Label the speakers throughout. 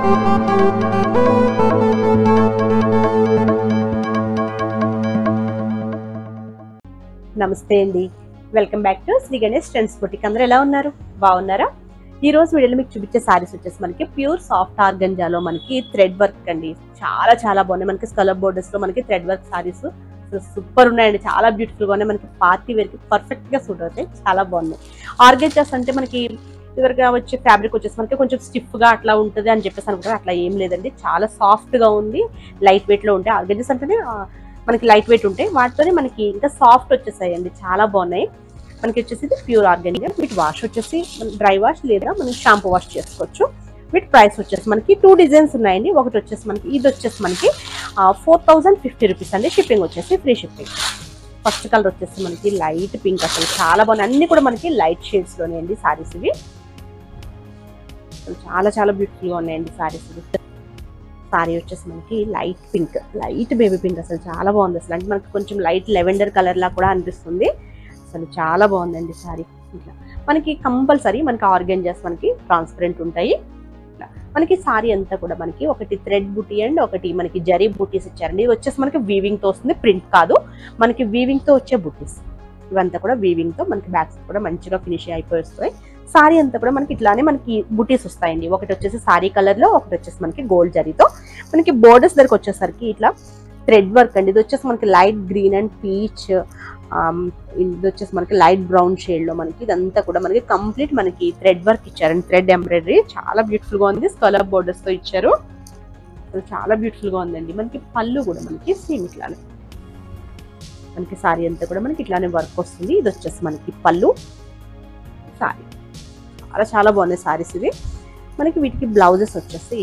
Speaker 1: నమస్తే అండి welcome back to Shri Ganesh trends boutique అందరూ ఎలా ఉన్నారు బాగున్నారా ఈ రోజు వీడియోలో మీకు చూపించే సారీస్ వచ్చేసి మనకి ప్యూర్ సాఫ్ట్ ఆర్గంజాలో మనకి థ్రెడ్ వర్క్ అండి చాలా చాలా బాగున్నాయి మనకి స్కలర్ బోర్డర్స్ లో మనకి థ్రెడ్ వర్క్ సారీస్ సూపర్ ఉన్నాయండి చాలా బ్యూటిఫుల్ గా ఉన్నాయి మనకి పార్టీ వేర్ కి పర్ఫెక్ట్ గా సూట్ అవుతాయి చాలా బాగున్నాయి ఆర్గంజాస్ అంటే మనకి ఇదివరగా వచ్చే ఫ్యాబ్రిక్ వచ్చేసి మనకి కొంచెం స్టిఫ్ గా అట్లా ఉంటుంది అని చెప్పేసి అనుకుంటారు అట్లా ఏం లేదండి చాలా సాఫ్ట్ గా ఉంది లైట్ వెయిట్ లో ఉంటాయి ఆర్గంజాస్ అంటేనే ఆ, మనకి లైట్ వెయిట్ ఉంటాయి వాటితోనే మనకి ఇంకా సాఫ్ట్ వచ్చేసాయి అండి చాలా బాగున్నాయి మనకి వచ్చేసి ఇది ప్యూర్ ఆర్గానిక్ వీటి వాష్ వచ్చేసి డ్రై వాష్ లేదా మనం షాంపూ వాష్ చేసుకోవచ్చు వీటి ప్రైస్ వచ్చేసి మనకి టూ డిజైన్స్ ఉన్నాయండి ఒకటి వచ్చేసి మనకి ఇది వచ్చేసి మనకి ఫోర్ థౌజండ్ ఫిఫ్టీ రూపీస్ అండి షిప్పింగ్ వచ్చేసి ఫ్రీ షిప్పింగ్ ఫస్ట్ కలర్ వచ్చేసి మనకి లైట్ పింక్ అసలు చాలా బాగున్నాయి అన్ని కూడా మనకి లైట్ షేడ్స్ లోనే అండి సారీస్ ఇవి అసలు చాలా చాలా బ్యూటిఫుల్ గా ఉన్నాయండి సారీస్ ఇవి సారీ వచ్చేసి మనకి light pink light baby pink అసలు చాలా బాగుంది అసలు అంటే మనకి కొంచెం లైట్ లెవెండర్ కలర్ లా కూడా అనిపిస్తుంది అసలు చాలా బాగుందండి సారీ ఇట్లా మనకి కంపల్సరీ మనకి ఆర్గెంజాస్ మనకి ట్రాన్స్పరెంట్ ఉంటాయి ఇట్లా మనకి సారీ అంతా కూడా మనకి ఒకటి థ్రెడ్ బుటీ అండ్ ఒకటి మనకి జరీ బుటీస్ ఇచ్చారండి ఇది వచ్చేసి మనకి వీవింగ్ తో వస్తుంది ప్రింట్ కాదు మనకి వీవింగ్ తో వచ్చే బుటీస్ ఇవంతా కూడా వీవింగ్ తో మనకి బ్యాగ్స్ కూడా మంచిగా ఫినిష్ అయిపోయి వస్తాయి సారీ అంతా కూడా మనకి ఇట్లానే మనకి బుటీస్ వస్తాయండి ఒకటి వచ్చేసి సారీ కలర్ లో ఒకటి వచ్చేసి మనకి గోల్డ్ జరీతో మనకి బోర్డర్స్ దగ్గరకు వచ్చేసరికి ఇట్లా థ్రెడ్ వర్క్ అండి ఇది వచ్చేసి మనకి లైట్ గ్రీన్ అండ్ పీచ్ ఇది వచ్చేసి మనకి లైట్ బ్రౌన్ షేడ్ లో మనకి ఇదంతా కూడా మనకి కంప్లీట్ మనకి థ్రెడ్ వర్క్ ఇచ్చారండి థ్రెడ్ ఎంబ్రాయిడరీ చాలా బ్యూటిఫుల్ గా ఉంది స్కలర్ బోర్డర్స్ తో ఇచ్చారు అసలు చాలా బ్యూటిఫుల్ గా ఉందండి మనకి పళ్ళు కూడా మనకి సేమ్ ఇట్లానే మనకి సారీ అంతా కూడా మనకి ఇట్లానే వర్క్ వస్తుంది ఇది వచ్చేసి మనకి పళ్ళు సారీ చాలా చాలా బాగున్నాయి సారీస్ ఇవి మనకి వీటికి బ్లౌజెస్ వచ్చేసి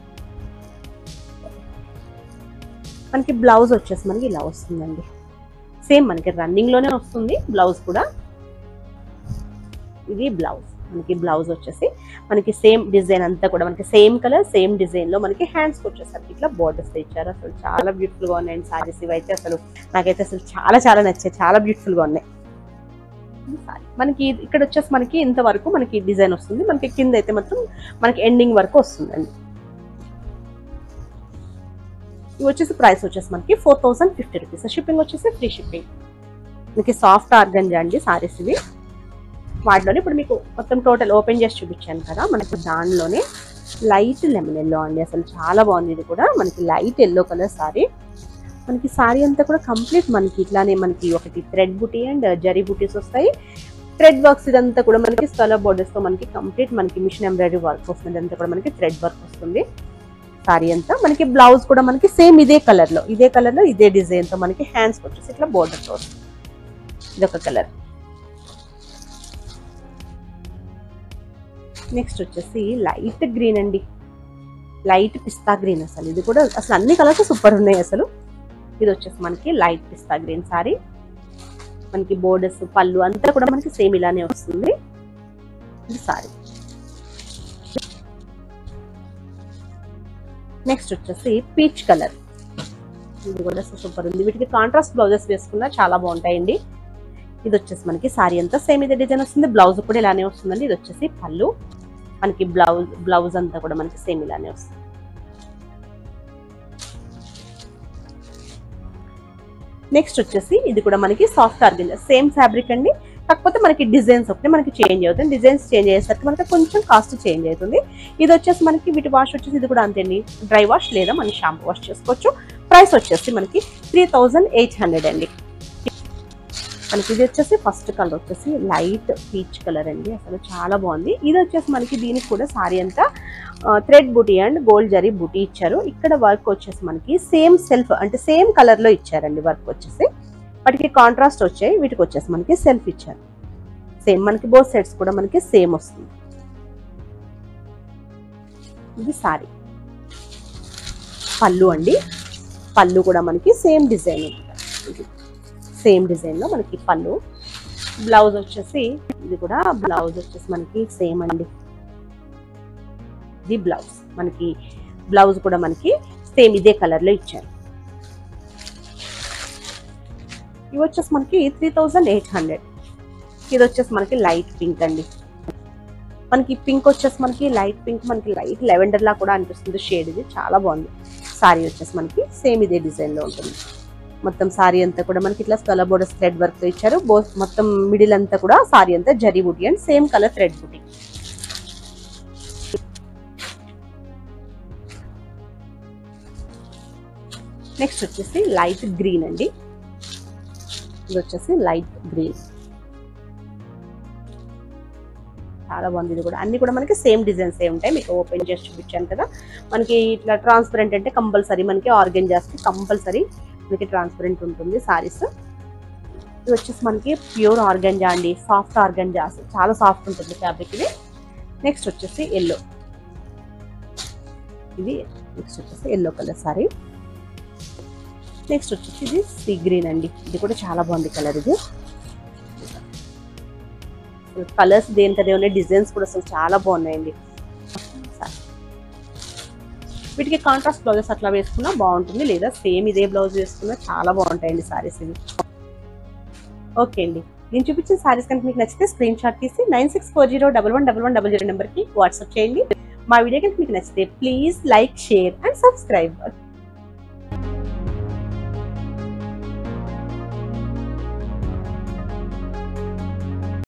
Speaker 1: మనకి బ్లౌజ్ వచ్చేసి మనకి ఇలా వస్తుందండి సేమ్ మనకి రన్నింగ్ లోనే వస్తుంది బ్లౌజ్ కూడా ఇది బ్లౌజ్ మనకి బ్లౌజ్ వచ్చేసి మనకి సేమ్ డిజైన్ అంతా కూడా మనకి సేమ్ కలర్ సేమ్ డిజైన్ లో మనకి హ్యాండ్స్ వచ్చేసరికి ఇట్లా బోర్డర్స్ ఇచ్చారు అసలు చాలా బ్యూటిఫుల్ గా ఉన్నాయండి సారీస్ ఇవి అయితే అసలు నాకైతే అసలు చాలా చాలా నచ్చాయి చాలా బ్యూటిఫుల్ గా ఉన్నాయి ఇది సారీ మనకి ఇది- ఇక్కడ వచ్చేసి మనకి ఇంత వరకు మనకి డిజైన్ వస్తుంది మనకి కింద అయితే మాత్రం మనకి ఎండింగ్ వరకు వస్తుందండి ఇవి వచ్చేసి ప్రైస్ వచ్చేసి మనకి four thousand fifty rupees shipping వచ్చేసి ఫ్రీ షిప్పింగ్ మనకి సాఫ్ట్ ఆర్గంజా అండి సారీస్ ఇవి వాటిలోనే ఇప్పుడు మీకు మొత్తం టోటల్ ఓపెన్ చేసి చూపించాను కదా మనకి దానిలోనే లైట్ లెమన్ ఎల్లో అండి అసలు చాలా బాగుంది ఇది కూడా మనకి లైట్ ఎల్లో కలర్ సారీ మనకి సారీ అంతా కూడా కంప్లీట్ మనకి ఇట్లానే మనకి ఒకటి థ్రెడ్ బుటీ అండ్ జరీ బుటీస్ వస్తాయి థ్రెడ్ వర్క్స్ ఇదంతా కూడా మనకి స్కలర్ బోర్డర్స్ తో మనకి కంప్లీట్ మనకి మిషన్ ఎంబ్రాయిడరీ వర్క్ వస్తుంది ఇదంతా కూడా మనకి థ్రెడ్ వర్క్ వస్తుంది సారీ అంతా మనకి బ్లౌజ్ కూడా మనకి సేమ్ ఇదే కలర్ లో ఇదే కలర్ లో ఇదే డిజైన్ తో మనకి హ్యాండ్స్ వచ్చేసి ఇట్లా బోర్డర్ తో వస్తుంది ఇదొక కలర్ నెక్స్ట్ వచ్చేసి లైట్ గ్రీన్ అండి లైట్ పిస్తా గ్రీన్ అసలు ఇది కూడా అసలు అన్ని కలర్స్ సూపర్ ఉన్నాయి అసలు ఇది వచ్చేసి మనకి లైట్ పిస్తా గ్రీన్ సారీ మనకి బోర్డర్స్ పళ్ళు అంతా కూడా మనకి సేమ్ ఇలానే వస్తుంది ఇది సారీ నెక్స్ట్ వచ్చేసి పీచ్ కలర్ ఇది కూడా సూపర్ ఉంది వీటికి కాంట్రాస్ట్ బ్లౌజెస్ వేసుకున్నా చాలా బాగుంటాయండి ఇది వచ్చేసి మనకి సారీ అంతా సేమ్ ఇదే డిజైన్ వస్తుంది బ్లౌజ్ కూడా ఇలానే వస్తుందండి ఇది వచ్చేసి పళ్ళు మనకి బ్లౌజ్ బ్లౌజ్ అంతా కూడా మనకి సేమ్ ఇలానే వస్తుంది నెక్స్ట్ వచ్చేసి ఇది కూడా మనకి సాఫ్ట్ ఆర్గెంజా సేమ్ ఫ్యాబ్రిక్ అండి కాకపోతే మనకి డిజైన్స్ ఒకటి మనకి చేంజ్ అవుతుంది డిజైన్స్ చేంజ్ అయ్యేసరికి మనకి కొంచెం కాస్ట్ చేంజ్ అవుతుంది ఇది వచ్చేసి మనకి వీటి వాష్ వచ్చేసి ఇది కూడా అంతే అండి డ్రై వాష్ లేదా మనం షాంపూ వాష్ చేసుకోవచ్చు ప్రైస్ వచ్చేసి మనకి త్రీ థౌజండ్ ఎయిట్ హండ్రెడ్ అండి మనకి ఇది వచ్చేసి ఫస్ట్ కలర్ వచ్చేసి లైట్ పీచ్ కలర్ అండి అసలు చాలా బాగుంది ఇది వచ్చేసి మనకి దీనికి కూడా సారీ అంతా థ్రెడ్ బుటీ అండ్ గోల్డ్ జరీ బుటీ ఇచ్చారు ఇక్కడ వర్క్ వచ్చేసి మనకి సేమ్ సెల్ఫ్ అంటే సేమ్ కలర్ లో ఇచ్చారండి వర్క్ వచ్చేసి వాటికి కాంట్రాస్ట్ వచ్చాయి వీటికి వచ్చేసి మనకి సెల్ఫ్ ఇచ్చారు సేమ్ మనకి బోత్ సెట్స్ కూడా మనకి సేమ్ వస్తుంది ఇది సారీ పళ్ళు అండి పళ్ళు కూడా మనకి సేమ్ డిజైన్ ఇది సేమ్ డిజైన్ లో మనకి పళ్ళు బ్లౌజ్ వచ్చేసి ఇది కూడా బ్లౌజ్ వచ్చేసి మనకి సేమ్ అండి ఇది బ్లౌజ్ మనకి బ్లౌజ్ కూడా మనకి సేమ్ ఇదే కలర్ లో ఇచ్చారు ఇవి వచ్చేసి మనకి త్రీ థౌజండ్ ఎయిట్ హండ్రెడ్ ఇది వచ్చేసి మనకి లైట్ పింక్ అండి మనకి పింక్ వచ్చేసి మనకి లైట్ పింక్ మనకి లైట్ లెవెండర్ లా కూడా అనిపిస్తుంది షేడ్ ఇది చాలా బాగుంది సారీ వచ్చేసి మనకి సేమ్ ఇదే డిజైన్ లో ఉంటుంది మొత్తం సారీ అంతా కూడా మనకి ఇట్లా స్కల బోర్డర్ థ్రెడ్ వర్క్ తో ఇచ్చారు బో మొత్తం మిడిల్ అంతా కూడా సారీ అంతా zari buti and same colour thread buti next వచ్చేసి లైట్ గ్రీన్ అండి ఇది వచ్చేసి లైట్ గ్రీన్ చాలా బాగుంది ఇది కూడా అన్ని కూడా మనకి సేమ్ డిజైన్స్ ఏ ఉంటాయి మీకు ఓపెన్ చేసి చూపించాను కదా మనకి ఇట్లా ట్రాన్స్పరెంట్ అంటే కంపల్సరీ మనకి ఆర్గన్ చేస్తే కంపల్సరీ మనకి ట్రాన్స్పరెంట్ ఉంటుంది సారీస్ ఇది వచ్చేసి మనకి ప్యూర్ ఆర్గంజా అండి సాఫ్ట్ ఆర్గంజా చాలా సాఫ్ట్ ఉంటుంది ఫ్యాబ్రిక్ ఇది నెక్స్ట్ వచ్చేసి ఎల్లో ఇది నెక్స్ట్ వచ్చేసి ఎల్లో కలర్ సారీ నెక్స్ట్ వచ్చేసి ఇది సీ గ్రీన్ అండి ఇది కూడా చాలా బాగుంది కలర్ ఇది కలర్స్ దేనికదే ఉన్నాయి డిజైన్స్ కూడా అసలు చాలా బాగున్నాయండి వీటికి కాంట్రాస్ట్ బ్లౌజెస్ అట్లా వేసుకున్నా బాగుంటుంది లేదా సేమ్ ఇదే బ్లౌజ్ వేసుకున్నా చాలా బాగుంటాయండి సారీస్ ఇవి ఓకే అండి నేను చూపించిన సారీస్ కనుక మీకు నచ్చితే స్క్రీన్ షాట్ తీసి nine six four zero double one double one double zero నెంబర్కి వాట్సాప్ చేయండి మా వీడియో కనుక మీకు నచ్చితే please like share and subscribe